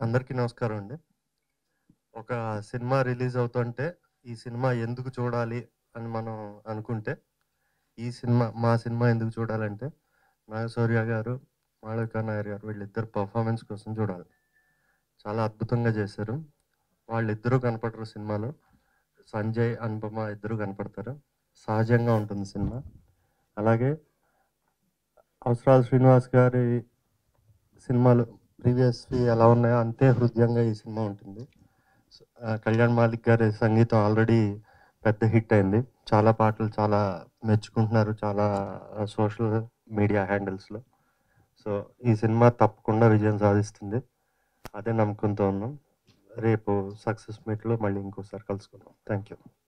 అందరికీ నమస్కారం అండి ఒక సినిమా రిలీజ్ అవుతుంటే ఈ సినిమా ఎందుకు చూడాలి అని మనం అనుకుంటే ఈ సినిమా మా సినిమా ఎందుకు చూడాలంటే నాగశౌర్య గారు మాళవిక నాయర్ గారు వీళ్ళిద్దరు పర్ఫార్మెన్స్ కోసం చూడాలి చాలా అద్భుతంగా చేశారు వాళ్ళిద్దరూ కనపడరు సినిమాలో సంజయ్ అనుపమ ఇద్దరు కనపడతారు సహజంగా ఉంటుంది సినిమా అలాగే అవసరాల శ్రీనివాస్ గారి సినిమాలు ప్రీవియస్వి ఎలా ఉన్నాయో అంతే హృదయంగా ఈ సినిమా ఉంటుంది సో, ఆ, కళ్యాణ్ మాలిక్ గారి సంగీతం ఆల్రెడీ పెద్ద హిట్ అయింది చాలా పాటలు చాలా మెచ్చుకుంటున్నారు చాలా సోషల్ మీడియా హ్యాండిల్స్లో సో ఈ సినిమా తప్పకుండా విజయం సాధిస్తుంది అదే నమ్మకంతో ఉన్నాం రేపు సక్సెస్ మీట్లో మళ్ళీ ఇంకోసారి కలుసుకుందాం థ్యాంక్ యూ